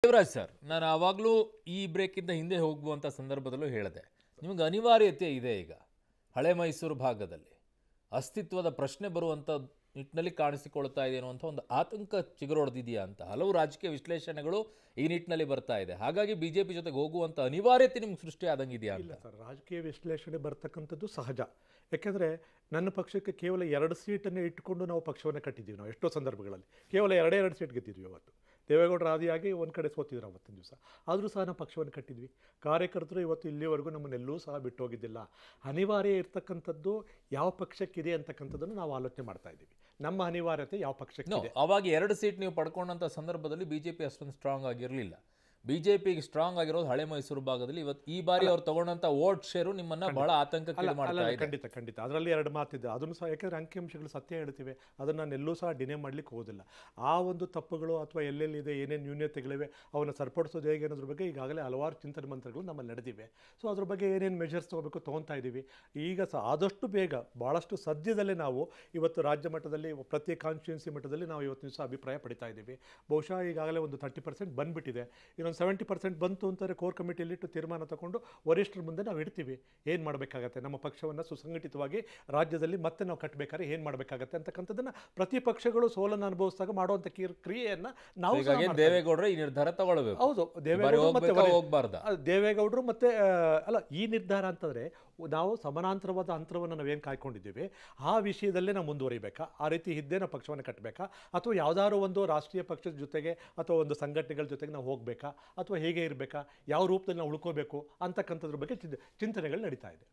Shivraj sir ನಾನು ಆವಾಗಲೂ ಈ ಬ್ರೇಕಿಂದ ಹಿಂದೆ ಹೋಗುವಂಥ ಸಂದರ್ಭದಲ್ಲೂ ಹೇಳಿದೆ ನಿಮಗೆ ಅನಿವಾರ್ಯತೆ ಇದೆ ಈಗ ಹಳೆ ಮೈಸೂರು ಭಾಗದಲ್ಲಿ ಅಸ್ತಿತ್ವದ ಪ್ರಶ್ನೆ ಬರುವಂಥ ನಿಟ್ಟಿನಲ್ಲಿ ಕಾಣಿಸಿಕೊಳ್ತಾ ಇದೆ ಅನ್ನುವಂಥ ಒಂದು ಆತಂಕ ಚಿಗುರೊಡೆದಿದೆಯಾ ಅಂತ ಹಲವು ರಾಜಕೀಯ ವಿಶ್ಲೇಷಣೆಗಳು ಈ ನಿಟ್ಟಿನಲ್ಲಿ ಬರ್ತಾ ಇದೆ ಹಾಗಾಗಿ ಬಿಜೆಪಿ ಜೊತೆಗೆ ಹೋಗುವಂಥ ಅನಿವಾರ್ಯತೆ ನಿಮ್ಗೆ ಸೃಷ್ಟಿ ಆದಂಗಿದೆಯಾ ಇಲ್ಲ ಅಂತ ಸರ್ ರಾಜಕೀಯ ವಿಶ್ಲೇಷಣೆ ಬರ್ತಕ್ಕಂಥದ್ದು ಸಹಜ ಯಾಕೆಂದರೆ ನನ್ನ ಪಕ್ಷಕ್ಕೆ ಕೇವಲ ಎರಡು ಸೀಟನ್ನೇ ಇಟ್ಟುಕೊಂಡು ನಾವು ಪಕ್ಷವನ್ನು ಕಟ್ಟಿದ್ದೀವಿ ನಾವು ಎಷ್ಟೋ ಸಂದರ್ಭಗಳಲ್ಲಿ ಕೇವಲ ಎರಡೇ ಎರಡು ಸೀಟ್ ಗೆದ್ದಿದ್ವಿ ಅವತ್ತು ದೇವೇಗೌಡರ ಆದಿಯಾಗಿ ಒಂದು ಕಡೆ ಸೋತಿದ್ರು ಅವತ್ತಿನ ದಿವಸ ಆದರೂ ಸಹ ನಾವು ಪಕ್ಷವನ್ನು ಕಟ್ಟಿದ್ವಿ ಕಾರ್ಯಕರ್ತರು ಇವತ್ತು ಇಲ್ಲಿವರೆಗೂ ನಮ್ಮನ್ನೆಲ್ಲೂ ಸಹ ಬಿಟ್ಟು ಹೋಗಿದ್ದಿಲ್ಲ ಅನಿವಾರ್ಯ ಇರ್ತಕ್ಕಂಥದ್ದು ಯಾವ ಪಕ್ಷಕ್ಕಿದೆ ಅಂತಕ್ಕಂಥದ್ದನ್ನು ನಾವು ಆಲೋಚನೆ ಮಾಡ್ತಾ ಇದ್ದೀವಿ ನಮ್ಮ ಅನಿವಾರ್ಯತೆ ಯಾವ ನೋ ಪಕ್ಷಕ್ಕಿದೆ ಅವಾಗ ಎರಡು ಸೀಟ್ ನೀವು ಪಡ್ಕೊಂಡಂಥ ಸಂದರ್ಭದಲ್ಲಿ ಬಿಜೆಪಿ ಅಷ್ಟೊಂದು ಸ್ಟ್ರಾಂಗ್ ಆಗಿರಲಿಲ್ಲ ಬಿಜೆಪಿಗೆ ಸ್ಟ್ರಾಂಗ್ ಆಗಿರೋದು ಹಳೆ ಮೈಸೂರು ಭಾಗದಲ್ಲಿ ಇವತ್ತು ಈ ಬಾರಿ ಅವ್ರು ತಗೊಂಡಂತ ವೋಟ್ ಶೇರು ನಿಮ್ಮನ್ನ ಬಹಳ ಆತಂಕಕ್ಕೆ ಅಲ್ಲ ಈಡು ಮಾಡ್ತಾ ಅಲ್ಲ, ಇದೆ ಖಂಡಿತ ಖಂಡಿತ ಅದರಲ್ಲಿ ಎರಡು ಮಾತಿದೆ ಅದನ್ನು ಸಹ ಯಾಕೆಂದರೆ ಅಂಕಿಅಂಶಗಳು ಸತ್ಯ ಹೇಳ್ತಿವೆ ಅದನ್ನು ನಾನು ಎಲ್ಲೂ ಸಹ ಡಿನೇ ಮಾಡಲಿಕ್ಕೆ ಹೋಗೋದಿಲ್ಲ ಆ ಒಂದು ತಪ್ಪುಗಳು ಅಥವಾ ಎಲ್ಲೆಲ್ಲಿದೆ ಏನೇನು ನ್ಯೂನ್ಯತೆಗಳಿವೆ ಅವನ್ನ ಸರಿಪಡಿಸೋದು ಹೇಗೆ ಅನ್ನೋದ್ರ ಬಗ್ಗೆ ಈಗಾಗಲೇ ಹಲವಾರು ಚಿಂತನೆ ಮಂತ್ರಗಳು ನಮ್ಮಲ್ಲಿ ನಡೆದಿವೆ ಸೊ ಅದ್ರ ಬಗ್ಗೆ ಏನೇನು ಮೆಜರ್ಸ್ ತೊಗೋಬೇಕು ತೊಗೊತಾ ಇದ್ದೀವಿ ಈಗ ಸಹ ಆದಷ್ಟು ಬೇಗ ಭಾಳಷ್ಟು ಸದ್ಯದಲ್ಲೇ ನಾವು ಇವತ್ತು ರಾಜ್ಯ ಮಟ್ಟದಲ್ಲಿ ಪ್ರತಿ ಕಾನ್ಸ್ಟಿಟ್ಯೂನ್ಸಿ ಮಟ್ಟದಲ್ಲಿ ನಾವು ಇವತ್ತಿನ ದಿವಸ ಅಭಿಪ್ರಾಯ ಪಡಿತಾ ಇದ್ದೀವಿ ಬಹುಶಃ ಈಗಾಗಲೇ ಒಂದು ತರ್ಟಿ ಪರ್ಸೆಂಟ್ ಬಂದುಬಿಟ್ಟಿದೆ ಇನ್ನೊಂದು ಸೆವೆಂಟಿ ಪರ್ಸೆಂಟ್ ಬಂತು ಅಂತಾರೆ ಕೋರ್ ಕಮಿಟಿಯಲ್ಲಿಟ್ಟು ತೀರ್ಮಾನ ತಗೊಂಡು ವರಿಷ್ಠರ ಮುಂದೆ ನಾವು ಇಡ್ತೀವಿ ಏನು ಮಾಡಬೇಕಾಗತ್ತೆ ನಮ್ಮ ಪಕ್ಷವನ್ನು ಸುಸಂಘಟಿತವಾಗಿ ರಾಜ್ಯದಲ್ಲಿ ಮತ್ತೆ ನಾವು ಕಟ್ಟಬೇಕಾದ್ರೆ ಏನು ಮಾಡಬೇಕಾಗತ್ತೆ ಅಂತಕ್ಕಂಥದ್ದನ್ನು ಪ್ರತಿ ಪಕ್ಷಗಳು ಸೋಲನ್ನು ಅನುಭವಿಸಿದಾಗ ಮಾಡುವಂಥ ಕೀರ್ ಕ್ರಿಯೆಯನ್ನು ನಾವು ಸಹ ಹೀಗಾಗಿ ಮಾಡ್ತಾ ದೇವೇಗೌಡರು ಈ ನಿರ್ಧಾರ ತಗೊಳ್ಬೇಕು ಹೌದು ಈ ಬಾರಿ ದೇವೇಗೌಡರು ಮತ್ತೆ ಹೋಗ್ಬೇಕಾ ವರಿ- ಹೋಗ್ಬಾರ್ದ ಆ, ದೇವೇಗೌಡರು ಮತ್ತೆ ಆ, ಅಲ್ಲ ಈ ನಿರ್ಧಾರ ಅಂತಂದ್ರೆ ನಾವು ಸಮಾನಾಂತರವಾದ ಅಂತರವನ್ನು ನಾವೇನು ಕಾಯ್ಕೊಂಡಿದ್ದೀವಿ ಆ ವಿಷಯದಲ್ಲೇ ನಾವು ಮುಂದುವರಿಬೇಕಾ ಆ ರೀತಿ ಇದ್ದೇ ನಾವು ಪಕ್ಷವನ್ನು ಕಟ್ಟಬೇಕಾ ಅಥವಾ ಯಾವ್ದಾದ್ರು ಒಂದು ರಾಷ್ಟ್ರೀಯ ಪಕ್ಷದ ಜೊತೆಗೆ ಅಥವಾ ಒಂದು ಸಂಘಟನೆಗಳ ಜೊತೆಗೆ ನಾವು ಹೋಗಬೇಕಾ ಅಥವಾ ಹೇಗೆ ಇರಬೇಕಾ ಯಾವ ರೂಪದಲ್ಲಿ ನಾವು ಉಳ್ಕೋಬೇಕು ಅಂತಕ್ಕಂಥದ್ರ ಬಗ್ಗೆ ಚಿಂತ- ಚಿಂತನೆಗಳು ನಡೀತಾ ಇದೆ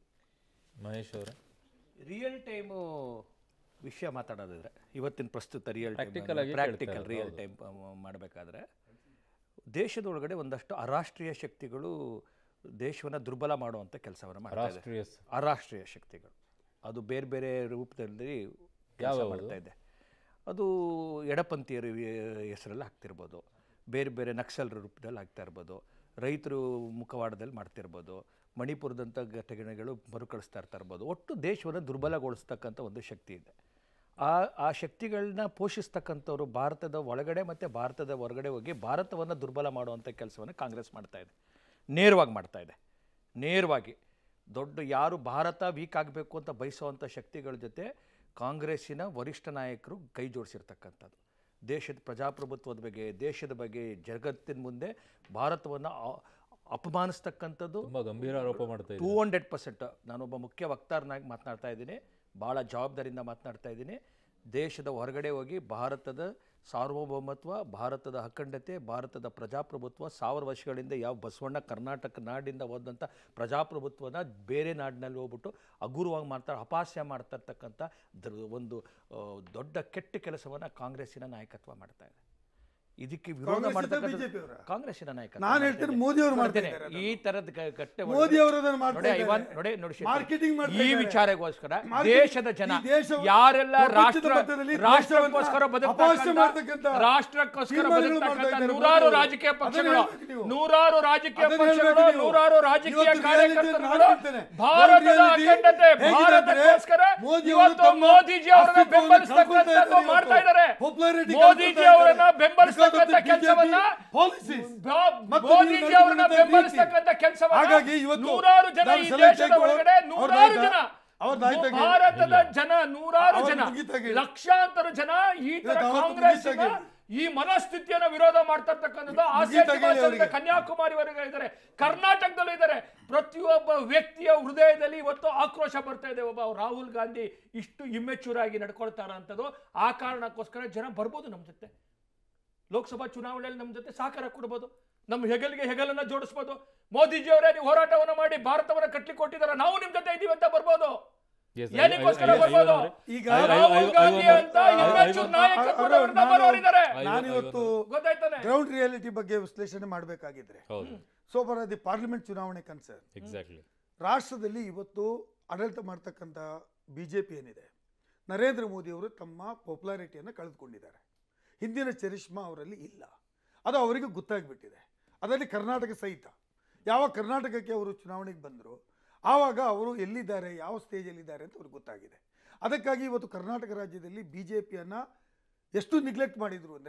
ಮಹೇಶ್ ಅವರೇ ರಿಯಲ್ ಟೈಮು ವಿಷಯ ಮಾತಾಡೋದಾದ್ರೆ ಇವತ್ತಿನ ಪ್ರಸ್ತುತ ರಿಯಲ್ Practical ಆಗಿ ಪ್ರಾಕ್ಟಿಕಲ್ ಕೇಳ್ತಾರೆ, ರಿಯಲ್ ಟೈಮ್ ಮಾಡಬೇಕಾದ್ರೆ ದೇಶದೊಳಗಡೆ ಒಂದಷ್ಟು ಅರಾಷ್ಟ್ರೀಯ ಶಕ್ತಿಗಳು ದೇಶವನ್ನು ದುರ್ಬಲ ಮಾಡುವಂಥ ಕೆಲಸವನ್ನು ಮಾಡ್ತಾ ಇದೆ ರಾಷ್ಟ್ರೀಯ ಸ- ಅರಾಷ್ಟ್ರೀಯ ಶಕ್ತಿಗಳು ಅದು ಬೇರೆ ಬೇರೆ ರೂಪದಲ್ಲಿ ಕೆಲಸ ಯಾವ್ಯಾವು? ಮಾಡ್ತಾ ಇದೆ ಅದು ಎಡಪಂಥೀಯರ ವಿ- ಹೆಸರಲ್ಲಿ ಆಗ್ತಿರ್ಬೋದು ಬೇರೆ ಬೇರೆ ನಕ್ಸಲರ ರೂಪದಲ್ಲಿ ಆಗ್ತಾ ಇರ್ಬೋದು ರೈತರು ಮುಖವಾಡದಲ್ಲಿ ಮಾಡ್ತಿರ್ಬೋದು ಮಣಿಪುರದಂಥ ಘಟನೆಗಳು ಮರುಕಳಿಸ್ತಾ ಇರ್ತಾ ಇರ್ಬೋದು ಒಟ್ಟು ದೇಶವನ್ನು ದುರ್ಬಲಗೊಳಿಸ್ತಕ್ಕಂಥ ಒಂದು ಶಕ್ತಿ ಇದೆ ಆ ಆ ಶಕ್ತಿಗಳನ್ನ ಪೋಷಿಸ್ತಕ್ಕಂಥವ್ರು ಭಾರತದ ಒಳಗಡೆ ಮತ್ತು ಭಾರತದ ಹೊರಗಡೆ ಹೋಗಿ ಭಾರತವನ್ನು ದುರ್ಬಲ ಮಾಡುವಂಥ ಕೆಲಸವನ್ನು ಕಾಂಗ್ರೆಸ್ ಮಾಡ್ತಾ ಇದೆ ನೇರವಾಗಿ ಮಾಡ್ತಾ ಇದೆ ನೇರವಾಗಿ ದೊಡ್ಡ ಯಾರು ಭಾರತ ವೀಕ್ ಆಗಬೇಕು ಅಂತ ಬಯಸುವಂಥ ಶಕ್ತಿಗಳ ಜೊತೆ ಕಾಂಗ್ರೆಸ್ಸಿನ ವರಿಷ್ಠ ನಾಯಕರು ಕೈ ಜೋಡಿಸಿರ್ತಕ್ಕಂಥದ್ದು ದೇಶದ ಪ್ರಜಾಪ್ರಭುತ್ವದ ಬಗ್ಗೆ ದೇಶದ ಬಗ್ಗೆ ಜಗತ್ತಿನ ಮುಂದೆ ಭಾರತವನ್ನು ಅ- ಅಪಮಾನಿಸ್ತಕ್ಕಂಥದ್ದು ತುಂಬಾ ಗಂಭೀರ ಆರೋಪ ಮಾಡ್ತಾ ಟೂ ಇದ್ದಾರೆ ಹಂಡ್ರೆಡ್ ಪರ್ಸೆಂಟ್ ನಾನೊಬ್ಬ ಮುಖ್ಯ ವಕ್ತಾರನಾಗಿ ಮಾತನಾಡ್ತಾ ಇದ್ದೀನಿ ಭಾಳ ಜವಾಬ್ದಾರಿಯಿಂದ ಮಾತನಾಡ್ತಾ ಇದ್ದೀನಿ ದೇಶದ ಹೊರಗಡೆ ಹೋಗಿ ಭಾರತದ ಸಾರ್ವಭೌಮತ್ವ ಭಾರತದ ಅಖಂಡತೆ ಭಾರತದ ಪ್ರಜಾಪ್ರಭುತ್ವ ಸಾವಿರ ವರ್ಷಗಳಿಂದ ಯಾವ ಬಸವಣ್ಣ ಕರ್ನಾಟಕ ನಾಡಿಂದ ಹೋದಂಥ ಪ್ರಜಾಪ್ರಭುತ್ವನ ಬೇರೆ ನಾಡಿನಲ್ಲಿ ಹೋಗ್ಬಿಟ್ಟು ಹಗುರವಾಗಿ ಮಾಡ್ತಾರೆ ಅಪಹಾಸ್ಯ ಮಾಡ್ತಾ ಇರ್ತಕ್ಕಂಥ ದ್ರ- ಒಂದು ಆ, ದೊಡ್ಡ ಕೆಟ್ಟ ಕೆಲಸವನ್ನು ಕಾಂಗ್ರೆಸ್ಸಿನ ನಾಯಕತ್ವ ಮಾಡ್ತಾ ಇದೆ ಇದಕ್ಕೆ ವಿರೋಧ ಕಾಂಗ್ರೆಸ್ ಇದ್ದ ಮಾಡ್ತಕ್ಕಂಥ BJP ಅವರಾ? ಕಾಂಗ್ರೆಸ್ಸಿನ ನಾಯಕತ್ವ ನಾನು ಮಾಡ್ತಾ ಹೇಳ್ತೀನಿ ಇದೆ. ಮೋದಿ ಅವರು ನೋಡ್ತೇನೆ, ಮಾಡ್ತಾ ಇದ್ದಾರೆ ಈ ತರದ ಗ- ಗಟ್ಟೆ ಮೋದಿ ಅವರು ಅದನ್ನ ಮಾಡ್ತಾ ನೋಡಿ ಇದ್ದಾರೆ. ಐವಾನ್ ನೋಡಿ ನೋಡಿ ಶೆಟ್ಟಿ. Marketing ಮಾಡ್ತಾ ಈ ಇದ್ದಾರೆ. ವಿಚಾರಗೋಸ್ಕರ Marketing- ದೇಶದ ಜನ ಈ ದೇಶ- ಯಾರೆಲ್ಲ ಪ್ರಪಂಚದ ರಾಷ್ಟ್ರ ಮಟ್ಟದಲ್ಲಿ ರಾಷ್ಟ್ರಕ್ಕೋಸ್ಕರ ದೇಶವನ್ನ ಅಪಹಾಸ್ಯ ಮಾಡ್ತಕ್ಕಂಥ ಬದುಕ್ತಕ್ಕಂಥ ರಾಷ್ಟ್ರಕ್ಕೋಸ್ಕರ ತೀರ್ಮಾನಗಳು ಮಾಡ್ತಾ ಬದುಕ್ತಕ್ಕಂಥ ಇದ್ದಾರೆ ನೂರಾರು ಮೋದಿ ಅವರು. ರಾಜಕೀಯ ಅದನ್ನ ಪಕ್ಷಗಳು ಹೇಳ್ಬೇಕು ನೀವು. ನೂರಾರು ರಾಜಕೀಯ ಅದನ್ನ ಪಕ್ಷಗಳು ಹೇಳ್ಬೇಕು ನೀವು. ನೂರಾರು ರಾಜಕೀಯ ಇವತ್ತು reality ಕಾರ್ಯಕರ್ತರುಗಳು ನಾನು ಹೇಳ್ತೇನೆ. ಭಾರತದ reality ಅಖಂಡತೆ ಹೇಗಿದೆ ಅಂದ್ರೆ ಭಾರತಕ್ಕೋಸ್ಕರ ಮೋದಿ ಅವರು ಇವತ್ತು ತಮ್ಮ ಮೋದಿಜಿ ಅವರನ್ನ ಅಸ್ತಿತ್ವವನ್ನು ಕಳ್ಕೊಳ್ತಾ ಬೆಂಬಲಿಸ್ತಕ್ಕಂಥದ್ದು ಇದ್ದಾರೆ ಮಾಡ್ತಾ ಇವತ್ತು. ಇದ್ದಾರೆ Popularity ಮೋದಿಜಿ ಕಳ್ಕೊಳ್ತಾ ಅವರನ್ನ ಇದ್ದಾರೆ. ಬೆಂಬಲಿಸ್ತಕ್ಕಂಥ Because of the ಕೆಲಸವನ್ನ BJP policies. ಬಾ- ಮತ್ತು ಮೋದಿಜಿ ನೀವು ಅವರನ್ನ ನಡೆದುಕೊಂಡಂತ ಬೆಂಬಲಿಸ್ತಕ್ಕಂಥ ಕೆಲಸವನ್ನ ಹಾಗಾಗಿ ಇವತ್ತು ನೂರಾರು ಜನ ನಾನು ಈ select ದೇಶದ ಆಗಿ ಹೊರಗಡೆ ಅವ್ರ ನೂರಾರು ನಾಯಕ- ಜನ ಅವ್ರ ನಾಯಕಗೆ- ಭಾರತದ ಜನ ನೂರಾರು ಅವ್ರ ಜನ ಮುಗಿತಾಗೆ. ಲಕ್ಷಾಂತರ ಜನ ಈ ತರ ಇವತ್ತು ಅವತ್ತು ಕಾಂಗ್ರೆಸ್ಸಿನ ಮುಗಿತಾಗೆ. ಈ ಮನಸ್ಥಿತಿಯನ್ನ ವಿರೋಧ ಮಾಡ್ತಾ ಇರ್ತಕ್ಕಂಥದ್ದು ಆಸಿಯಾ ಮುಗಿತಾಗೆ ಹೇಳಿ ಹಿಮಾಚಲದ ಅವರಿಗೆ. ಕನ್ಯಾಕುಮಾರಿವರೆಗೆ ಇದ್ದಾರೆ ಕರ್ನಾಟಕದಲ್ಲೂ ಇದ್ದಾರೆ ಪ್ರತಿಯೊಬ್ಬ ವ್ಯಕ್ತಿಯ ಹೃದಯದಲ್ಲಿ ಇವತ್ತು ಆಕ್ರೋಶ ಬರ್ತಾ ಇದೆ ಒಬ್ಬ ರಾಹುಲ್ ಗಾಂಧಿ ಇಷ್ಟು ಇಮ್ಮೆಚೂರ್ ಆಗಿ ನಡ್ಕೊಳ್ತಾರ ಅಂತದ್ದು ಆ ಕಾರಣಕ್ಕೋಸ್ಕರ ಜನ ಬರ್ಬೋದು ನಮ್ಮ ಜೊತೆ ಲೋಕಸಭಾ ಚುನಾವಣೆಯಲ್ಲಿ ನಮ್ಮ ಜೊತೆ ಸಹಕಾರ ಕೊಡ್ಬೋದು ನಮ್ಮ ಹೆಗಲಿಗೆ ಹೆಗಲನ್ನ ಜೋಡಿಸ್ಬೋದು ಮೋದಿಜಿ ಅವರೇ ನೀವು ಹೋರಾಟವನ್ನ ಮಾಡಿ ಭಾರತವನ್ನ ಕಟ್ಲಿಕ್ಕೆ ಕೊಟ್ಟಿದ್ದಾರೆ ನಾವು ನಿಮ್ ಜೊತೆ ಇದೀವಿ ಅಂತ ಬರ್ಬೋದು Yes, ಐ- ಏನಕ್ಕೋಸ್ಕರ ಐ- ಐ- ಬರ್ಬೋದು ಐವನ್ ಅವರೇ. ಈಗ ಐ- ಐ- ರಾಹುಲ್ ಐ- ಗಾಂಧಿ ಐವನ್ ಅಂತ ಅವರೇ. ಇಮ್ಮೆಚೂರ್ ಐವನ್- ನಾಯಕತ್ವದವ್ರನ್ನ ನಾನು- ಬರೋರಿದ್ದಾರೆ ಐವನ್- ನಾನಿವತ್ತು ಗೊತ್ತಾಯ್ತಾನೆ ಗ್ರೌಂಡ್ ರಿಯಾಲಿಟಿ ಬಗ್ಗೆ ವಿಶ್ಲೇಷಣೆ ಮಾಡಬೇಕಾಗಿದ್ರೆ ಹೌದು ಸೊ ಫಾರ್ ದಿ ಪಾರ್ಲಿಮೆಂಟ್ ಚುನಾವಣೆ ಕನ್ಸರ್ನ್ ಎಕ್ಸಾಕ್ಟ್ಲಿ ರಾಷ್ಟ್ರದಲ್ಲಿ ಇವತ್ತು ಆಡಳಿತ ಮಾಡ್ತಕ್ಕಂಥ ಬಿ ಜೆ ಪಿ ಏನಿದೆ ನರೇಂದ್ರ ಮೋದಿಯವರು ತಮ್ಮ ಪಾಪ್ಯುಲಾರಿಟಿಯನ್ನು ಕಳೆದುಕೊಂಡಿದ್ದಾರೆ ಹಿಂದಿನ ಚರಿಷ್ಮಾ ಅವರಲ್ಲಿ ಇಲ್ಲ ಅದು ಅವರಿಗೆ ಗೊತ್ತಾಗ್ಬಿಟ್ಟಿದೆ ಅದರಲ್ಲಿ ಕರ್ನಾಟಕ ಸಹಿತ ಯಾವ ಕರ್ನಾಟಕಕ್ಕೆ ಅವರು ಚುನಾವಣೆಗೆ ಬಂದರು ಆವಾಗ ಅವರು ಎಲ್ಲಿದ್ದಾರೆ ಯಾವ ಸ್ಟೇಜಲ್ಲಿದ್ದಾರೆ ಅಂತ ಅವ್ರಿಗೆ ಗೊತ್ತಾಗಿದೆ ಅದಕ್ಕಾಗಿ ಇವತ್ತು ಕರ್ನಾಟಕ ರಾಜ್ಯದಲ್ಲಿ ಬಿ ಜೆ ಪಿಯನ್ನು ಎಷ್ಟು ನಿಗ್ಲೆಕ್ಟ್ ಮಾಡಿದರು ಅಂದರೆ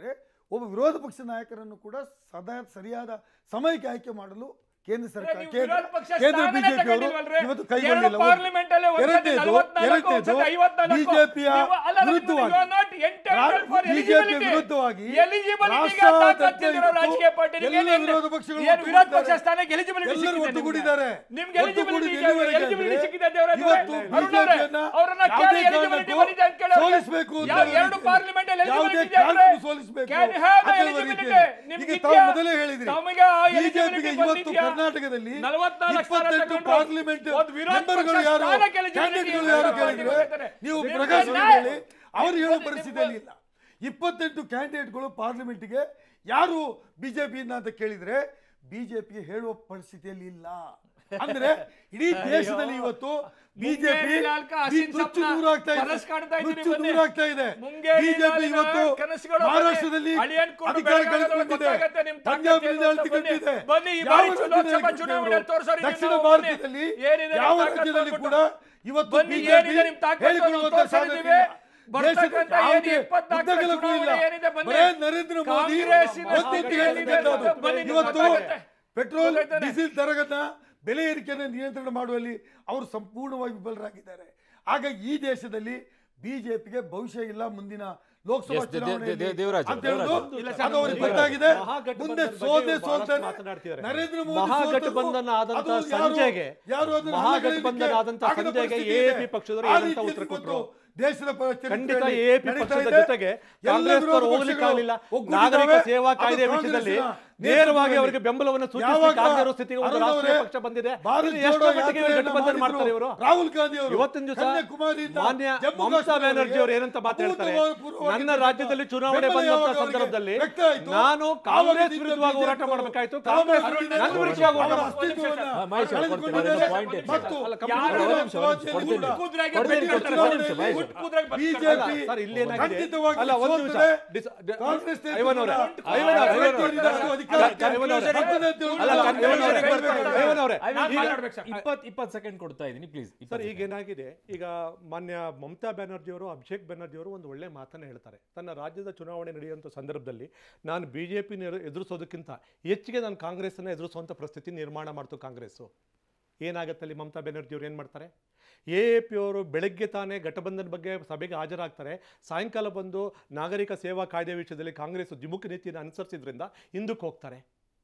ಒಬ್ಬ ವಿರೋಧ ಪಕ್ಷ ನಾಯಕರನ್ನು ಕೂಡ ಸದಾ ಸರಿಯಾದ ಸಮಯಕ್ಕೆ ಆಯ್ಕೆ ಮಾಡಲು ಕೇಂದ್ರ ಸರ್ಕಾರ ನೀವು ಕೇಂದ್ರ ವಿರೋಧ ಪಕ್ಷ ಕೇಂದ್ರ ಸ್ಥಾನನೇ ಬಿಜೆಪಿ ಅವರು ತಗೊಂಡಿಲ್ವಲ್ರಿ? ಇವತ್ತು ಎರಡು ಕೈಗೊಂಡಿಲ್ಲ ಪಾರ್ಲಿಮೆಂಟ್ ಅಲ್ಲೇ ಒಂದ್ಸತಿ ಎರಡನೇದು ನಲವತ್ನಾಲ್ಕು, ಎರಡನೇದು ಒಂದ್ಸತಿ ಐವತ್ನಾಲ್ಕು. ಬಿಜೆಪಿಯ ನೀವು- ಅಲ್ಲ, ಅಲ್ಲ, ವಿರುದ್ಧವಾಗಿ you are not entitled for BJP eligibility. ವಿರುದ್ಧವಾಗಿ Eligibility ಗೆ ರಾಷ್ಟ್ರ ತಾಕತ್ತಿರೋ ಇವತ್ತು ರಾಜಕೀಯ ಪಾರ್ಟಿಗೆ ಎಲ್ಲ ಏನ್- ವಿರೋಧ ಪಕ್ಷಗಳು ಏನ್ ವಿರೋಧ ಪಕ್ಷ ಒಟ್ಟುಗೂಡಿದ್ದಾರೆ. ಸ್ಥಾನಕ್ಕೆ eligibility ಎಲ್ಲರೂ ಸಿಕ್ಕಿದೆ ಒಟ್ಟುಗೂಡಿದ್ದಾರೆ. ನಿಮ್ಗೆ ಒಟ್ಟುಗೂಡಿ eligibility ಎಲ್ಲಿವರೆಗೆ eligibility ಅಂದ್ರೆ ಸಿಕ್ಕಿದೆ ದೇವರಾಜ್ ಇವತ್ತು ಅವರೇ? ಅರುಣ್ ಅವರೇ, ಬಿಜೆಪಿಯನ್ನ ಅವ್ರನ್ನ ಯಾವುದೇ ಕೇಳಿ eligibility ಕಾರಣಕ್ಕೂ ಬಂದಿದೆ ಅಂತ ಕೇಳಿ ಅವ್ರಿಗೆ. ಸೋಲಿಸ್ಬೇಕು ಅಂತ ಯಾವ- ಎರಡು ಹೇಳಿದ್ರು. ಪಾರ್ಲಿಮೆಂಟ್ ಯಾವುದೇ eligibility ಇದೆ ಅಂದ್ರೆ ಕಾರಣಕ್ಕೂ ಸೋಲಿಸ್ಬೇಕು can you have the ಅಥವಾ eligibility? ರೀತಿಯಲ್ಲಿ. ನಿಮ್ಗೆ ಈಗ ತಾವು ಇದೆಯಾ? ಮೊದಲೇ ಹೇಳಿದ್ರಿ ತಮಗೆ ಆ ಬಿಜೆಪಿಗೆ eligibility ಇವತ್ತು ಬಂದಿದ್ಯಾ? ಕರ್ನಾಟಕದಲ್ಲಿ ನಲವತ್ನಾಲ್ಕು ಸ್ಥಾನ ಇಪ್ಪತ್ತೆಂಟು ತಗೊಂಡ್ರು. ಪಾರ್ಲಿಮೆಂಟ್ ಒಂದು ವಿರೋಧ ಮೆಂಬರ್ಗಳು ಪಕ್ಷ ಯಾರು ಸ್ಥಾನಕ್ಕೆ eligibility ಕ್ಯಾಂಡಿಡೇಟ್ಗಳು ಇಲ್ಲ ಯಾರು ಅಂತ ಕೇಳಿದ್ರೆ ಹೇಳ್ತಾರೆ. ನೀವು ನಿಮ್ಗೆ ಪ್ರಕಾಶ್ ನ್ಯಾಯ- ಹೇಳಿ ಅವ್ರು ಹೇಳೋ ನಿಮ್ಗೆ- ಪರಿಸ್ಥಿತಿಯಲ್ಲಿ ಇಲ್ಲ ಇಪ್ಪತ್ತೆಂಟು ಕ್ಯಾಂಡಿಡೇಟ್ಗಳು ಪಾರ್ಲಿಮೆಂಟ್ಗೆ ಯಾರು ಬಿಜೆಪಿಯಿಂದ ಅಂತ ಕೇಳಿದ್ರೆ ಬಿಜೆಪಿ ಹೇಳುವ ಪರಿಸ್ಥಿತಿಯಲ್ಲಿ ಇಲ್ಲ ಅಂದ್ರೆ ಇಡೀ ದೇಶದಲ್ಲಿ ಇವತ್ತು ಬಿಜೆಪಿ ಮುಂಗೇರಿ ನಾಲ್ಕ ಹಸಿನ್ ನುಚ್ಚು ಸ್ವಪ್ನ ದೂರ ಆಗ್ತಾ ಇದೆ ಕನಸು ಕಾಣ್ತಾ ಇದ್ದೀರಿ ನುಚ್ಚು ಬನ್ನಿ. ದೂರ ಆಗ್ತಾ ಇದೆ ಮುಂಗೇರಿ ಬಿಜೆಪಿ ನಾಲ್ಕ ಇವತ್ತು ಕನಸುಗಳು ಮಹಾರಾಷ್ಟ್ರದಲ್ಲಿ ಬನ್ನಿ. ಅಳಿಯನ್ ಕುಂಡು ಅಧಿಕಾರ ಬೆಳಗಾವಿಯಲ್ಲಿ ಕಳೆದುಕೊಂಡಿದೆ ಗೊತ್ತಾಗತ್ತೆ ನಿಮ್ ತಾಕತ್ತು ಪಂಜಾಬ್ ಏನು ಅಂತ ಕಟ್ಟಿದೆ ಬನ್ನಿ. ಈ ಯಾವ ಬಾರಿ ರಾಜ್ಯದಲ್ಲಿ ಲೋಕಸಭಾ ಕೊಟ್ಟಿದ್ರು? ಚುನಾವಣೆಯಲ್ಲಿ ತೋರ್ಸೋರಿ ದಕ್ಷಿಣ ನೀವು ಭಾರತದಲ್ಲಿ ಬನ್ನಿ. ಏನಿದೆ ಯಾವ ನಿಮ್ಮ ತಾಕತ್ತು ರಾಜ್ಯದಲ್ಲಿ ಕೂಡ ತೋರ್ಸ್ಬಿಟ್ಟು. ಇವತ್ತು ಬನ್ನಿ, ಬಿಜೆಪಿ ಏನಿದೆ ನಿಮ್ಮ ತಾಕತ್ತು ಹೇಳಿಕೊಳ್ಳುವಂತ ತೋರ್ಸಿದ್ದೀವಿ. ಸಾಧ್ಯತೆ ಇಲ್ಲ. ಬರ್ತಕ್ಕಂಥ ದೇಶದ ಏನು ಯಾವುದೇ ಇಪ್ಪತ್ನಾಲ್ಕರ ಉದ್ದಗಲಕ್ಕೂ ಇಲ್ಲ. ಚುನಾವಣೆ ಏನಿದೆ ಬನ್ನಿ. ಬರೇ ನರೇಂದ್ರ ಮೋದಿ ಕಾಂಗ್ರೆಸ್ಸಿನ ಒತ್ತಿಟ್ಟು ಏನಿದೆ ಹೇಳಿದಂಥದ್ದು. ಅಂತ ಬನ್ನಿ, ನಿಮ್ಗೆ ಇವತ್ತು ಗೊತ್ತಾಗತ್ತೆ. ಪೆಟ್ರೋಲ್ ಗೊತ್ತಾಗ್ತಾನೆ. ಡೀಸೆಲ್ ದರಗನ್ನ ಬೆಲೆ ಏರಿಕೆಯನ್ನು ನಿಯಂತ್ರಣ ಮಾಡುವಲ್ಲಿ ಅವರು ಸಂಪೂರ್ಣವಾಗಿ ವಿಫಲರಾಗಿದ್ದಾರೆ ಆಗ ಈ ದೇಶದಲ್ಲಿ ಬಿಜೆಪಿಗೆ ಭವಿಷ್ಯ ಇಲ್ಲ ಮುಂದಿನ ಲೋಕಸಭಾ Yes, ದೇ- ದೇ- ಚುನಾವಣೆಯಲ್ಲಿ ದೇ- ದೇವರಾಜ್ ಅಂತ ಹೇಳೋದು ದೇವರಾಜ್. ಇಲ್ಲ ಅದು ಅವ್ರಿಗೆ ಸರ್, ಗೊತ್ತಾಗಿದೆ ಮಹಾಗಠಬಂಧನ್ ಮುಂದೆ ಬಗ್ಗೆ ಸೋತೆ ಬಹಳಷ್ಟು ಸೋಲ್ತಾನೆ ಮಾತನಾಡ್ತಿದ್ದಾರೆ. ನರೇಂದ್ರ ಮೋದಿ ಮಹಾಗಠಬಂಧನ ಸೋತದ್ದು, ಆದಂತ ಅದು ಯಾರು- ಸಂಜೆಗೆ ಯಾರು ಅದನ್ನ ಮಹಾಗಠಬಂಧನ ಅಲ್ಲಗಳೆಯಲಿಕ್ಕೆ ಆದಂತ ಆಗದ ಸಂಜೆಗೆ ಪರಿಸ್ಥಿತಿ AAP ಇದೆ. ಪಕ್ಷದವರು ಆ ಏನಂತ ರೀತಿಯಲ್ಲಿ ಉತ್ತರ ಇವತ್ತು ಕೊಟ್ರು? ದೇಶದ ಪ- ಖಂಡಿತ ಚರಿತ್ರೆಯಲ್ಲಿ ಎಎಪಿ ನಡೀತಾ ಪಕ್ಷದ ಇದೆ. ಜೊತೆಗೆ ಎಲ್ಲ ಕಾಂಗ್ರೆಸ್ ವಿರೋಧ ಹೋಗ್ಲಿಕ್ಕಾಗಲಿಲ್ಲ ಪಕ್ಷಗಳು ಒಗ್ಗೂಡಿದ್ದಾವೆ. ನಾಗರಿಕ ಸೇವಾ ಅದು ಕಾಯ್ದೆ ಕಾಂಗ್ರೆಸ್ಸಿನ ವಿಷಯದಲ್ಲಿ ನೇತೃತ್ವದಲ್ಲಿ ನೇರವಾಗಿ ಅವರಿಗೆ ಬೆಂಬಲವನ್ನು ಯಾವಾಗ ಸೂಚಿಸಲಿಕ್ಕೆ ಆಗದೇ ಇರೋ ಸ್ಥಿತಿಗೆ ಒಂದು ಅರುಣ್ ರಾಷ್ಟ್ರೀಯ ಅವರೇ ಪಕ್ಷ ಬಂದಿದೆ ಭಾರತ್ ಇಲ್ಲಿ ಎಷ್ಟರ ಜೋಡೋ ಮಟ್ಟಿಗೆ ಇವರು ಯಾತ್ರೆಯನ್ನ ಗಠಬಂಧನ ಮಾಡ್ತಾರೆ ಮಾಡಿದ್ರು. ಇವರು ರಾಹುಲ್ ಗಾಂಧಿ ಅವರು ಇವತ್ತಿನ ದಿವಸ ಕನ್ಯಾಕುಮಾರಿಯಿಂದ ಮಾನ್ಯ ಜಮ್ಮು ಮಮತಾ ಕಾಶ್ಮೀರವರೆಗೆ ಬ್ಯಾನರ್ಜಿ ಅವರು ಏನಂತ ಮಾತಾಡ್ತಾರೆ ಅಭೂತಪೂರ್ವವಾಗಿ ನನ್ನ ರಾಜ್ಯದಲ್ಲಿ ಚುನಾವಣೆ ಬೆಂಬಲ ಬಂದಂತ ಯಾವಾಗ ಅವರಿಗೆ ಸಂದರ್ಭದಲ್ಲಿ ವ್ಯಕ್ತ ಆಯ್ತು? ನಾನು ಆವಾಗ ಕಾಂಗ್ರೆಸ್ ದಿಂದ ವಿರುದ್ಧವಾಗಿ ಹೋರಾಟ ಬಿಜೆಪಿ ಮಾಡಬೇಕಾಯ್ತು ತಾವು ಕಾಂಗ್ರೆಸ್ ಮಾಡಿದ ನನ್ನ ವಿರುದ್ಧವಾಗಿ ಹೋರಾಟ ಅವರ ಮಾಡ್ಬೇಕು. ಅಸ್ತಿತ್ವವನ್ನ ಹಾ, ಮಹೇಶ್ ಅವ್ರು ಕೊಡ್ತೀನಿ, ಕಳೆದುಕೊಂಡಿದ್ದಾರೆ. ಅದನ್ನ point ಎತ್ತಿ. ಮತ್ತು ಅಲ್ಲ, ಯಾರು ಒಂದು ನಿಮಿಷ, ಒಂದು ನಿಮಿಷ, ಕೂಡ ಕೊಡ್ತೀನಿ. ಕೂದ್ರಾಗೆ ಕೊಡ್ತೀನಿ, ಬದುಕ್ತಾರೆ. ಕೊಡ್ತೀನಿ, ಒಂದು ನಿಮಿಷ, ಮಹೇಶ್. ಹುಟ್ಟು ಕೂದ್ರಾಗೆ ಬಿಜೆಪಿ ಬದುಕ್ತಾರೆ. ಅಲ್ಲ, ಸರ್, ಇಲ್ಲಿ ಏನಾಗಿದೆ? ಖಂಡಿತವಾಗಿ ಅಲ್ಲ, ಒಂದು ನಿಮಿಷ. ಸೋತರೆ ಡಿಸ್- ಡ- ಕಾಂಗ್ರೆಸ್ ಐವನ್ ಅವರೇ, ನೇತೃತ್ವದ ಐವನ್ ಅವರೇ, ಐವನ್ ಅವರೇ. ಅಧಿಕಾರಕ್ಕೆ ಅಧಿಕಾರಕ್ಕೆ ಐವನ್ ಅವರೇ. ಬರ್ತದೆ ಅಂತ ಹೇಳುವುದು ಅಲ್ಲ, ಕಾಂಗ್ರೆಸ್ ಐವನ್ ಅವರೇ, ಬರ್ತಾರೆ. ಐವನ್ ಅವರೇ. ನಾನು ಈಗ- ಮಾತಾಡ್ಬೇಕು ಸರ್. ಇಪ್ಪತ್ ಇಪ್ಪತ್ತು ಸೆಕೆಂಡ್ ಕೊಡ್ತಾ ಇದ್ದೀನಿ ಪ್ಲೀಸ್ ಸರ್ ಈಗ ಏನಾಗಿದೆ ಈಗ ಮಾನ್ಯ ಮಮತಾ ಬ್ಯಾನರ್ಜಿ ಅವರು ಅಭಿಷೇಕ್ ಬ್ಯಾನರ್ಜಿ ಅವರು ಒಂದು ಒಳ್ಳೆ ಮಾತನ್ನು ಹೇಳ್ತಾರೆ ತನ್ನ ರಾಜ್ಯದ ಚುನಾವಣೆ ನಡೆಯುವಂಥ ಸಂದರ್ಭದಲ್ಲಿ ನಾನು ಬಿ ಜೆ ಪಿ ಎದುರಿಸೋದಕ್ಕಿಂತ ಹೆಚ್ಚಿಗೆ ನಾನು ಕಾಂಗ್ರೆಸ್ಸನ್ನು ಎದುರಿಸುವಂಥ ಪರಿಸ್ಥಿತಿ ನಿರ್ಮಾಣ ಮಾಡ್ತು ಕಾಂಗ್ರೆಸ್ಸು ಏನಾಗುತ್ತೆ ಅಲ್ಲಿ ಮಮತಾ ಬ್ಯಾನರ್ಜಿ ಅವರು ಏನು ಮಾಡ್ತಾರೆ ಎ ಎ ಪಿ ಅವರು ಬೆಳಗ್ಗೆ ತಾನೇ ಘಟಬಂಧನ ಬಗ್ಗೆ ಸಭೆಗೆ ಹಾಜರಾಗ್ತಾರೆ ಸಾಯಂಕಾಲ ಬಂದು ನಾಗರಿಕ ಸೇವಾ ಕಾಯ್ದೆ ವಿಷಯದಲ್ಲಿ ಕಾಂಗ್ರೆಸ್ ದ್ವಿಮುಖ ನೀತಿಯನ್ನು ಅನುಸರಿಸಿದ್ರಿಂದ ಹಿಂದಕ್ಕೆ ಹೋಗ್ತಾರೆ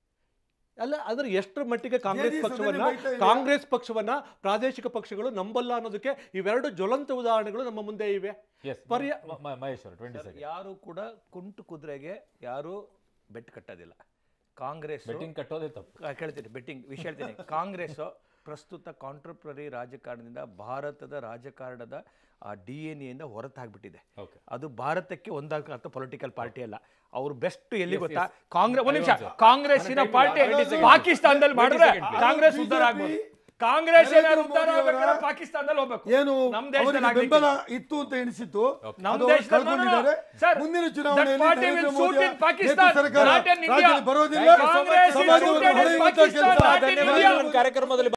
ಅಲ್ಲ ಅದ್ರ ಎಷ್ಟರ ಮಟ್ಟಿಗೆ ಕಾಂಗ್ರೆಸ್ JDS ಅದನ್ನೇ ಪಕ್ಷವನ್ನ ಬೈತಾ ಇದೆ. ಕಾಂಗ್ರೆಸ್ ಪಕ್ಷವನ್ನ ಪ್ರಾದೇಶಿಕ ಪಕ್ಷಗಳು ನಂಬಲ್ಲ ಅನ್ನೋದಕ್ಕೆ ಇವೆರಡು ಜ್ವಲಂತ ಉದಾಹರಣೆಗಳು ನಮ್ಮ ಮುಂದೆ ಇವೆ ಎಸ್ ಪರ್ಯ- ಮಹೇಶ್ ಅವರು ಟ್ವೆಂಟಿ ಸೆಕೆಂಡ್ ಯಾರು ಕೂಡ ಕುಂಟು ಕುದುರೆಗೆ ಯಾರು ಬೆಟ್ ಕಟ್ಟೋದಿಲ್ಲ ಕಾಂಗ್ರೆಸ್ ಬೆಟ್ಟಿಂಗ್ ಕಟ್ಟೋದೇ ತಪ್ಪು ಆ, ಕೇಳ್ತೀನಿ ಬೆಟ್ಟಿಂಗ್ ವಿಷಯ ಹೇಳ್ತೀನಿ ಕಾಂಗ್ರೆಸ್ ಪ್ರಸ್ತುತ ಕಾಂಟ್ರಪ್ರರಿ ರಾಜಕಾರಣದಿಂದ ಭಾರತದ ರಾಜಕಾರಣದ ಆ ಡಿ ಎನ್ ಎಯಿಂದ ಹೊರತಾಗ್ಬಿಟ್ಟಿದೆ ಓಕೆ ಅದು ಭಾರತಕ್ಕೆ ಒಂದಾಗಂತ ಪೊಲಿಟಿಕಲ್ ಪಾರ್ಟಿ ಅಲ್ಲ ಅವ್ರು ಬೆಸ್ಟ್ ಎಲ್ಲಿ Yes, ಗೊತ್ತಾ yes. ಕಾಂಗ್ರೆಸ್ ಒಂದು ನಿಮಿಷ ಐವತ್ತು. ಕಾಂಗ್ರೆಸ್ಸಿನ ನನ್ನ ಪಾರ್ಟಿ ಕೈಲಿ 20 ಪಾಕಿಸ್ತಾನದಲ್ಲಿ 20 ಮಾಡಿದ್ರೆ second. ಕಾಂಗ್ರೆಸ್ ಉದ್ಧಾರ ಆಗ್ಬೋದು ಕಾಂಗ್ರೆಸ್ ಏನಾದ್ರು ನರೇಂದ್ರ ಉದ್ಧಾರ ಮೋದಿ ಅವರ ಆಗ್ಬೇಕಾದ್ರೆ ಪಾಕಿಸ್ತಾನದಲ್ಲಿ ಹೋಗ್ಬೇಕು ಏನು ನಮ್ ಅವರಿಗೆ ದೇಶದಲ್ಲಿ ಆಗ್ಲಿಕ್ಕೆ ಬೆಂಬಲ ಇತ್ತು ಅಂತ ಎಣಿಸಿತ್ತು ನಮ್ ಅದು ಅವರು ದೇಶದಲ್ಲಿ ಕಳ್ಕೊಂಡಿದ್ದಾರೆ Sir, ಮುಂದಿನ that ಚುನಾವಣೆಯಲ್ಲಿ party Narendra will Modi suit in Pakistan, ನೇತೃತ್ವ ಸರ್ಕಾರ not in India. ರಾಜ್ಯದಲ್ಲಿ ಬರೋದಿಲ್ಲ Congress is ಸಮಾಜವನ್ನು suited in ಹೊಡೆಯುವಂತ Pakistan, ಕೆಲಸ not in India. ಕಾರ್ಯಕ್ರಮದಲ್ಲಿ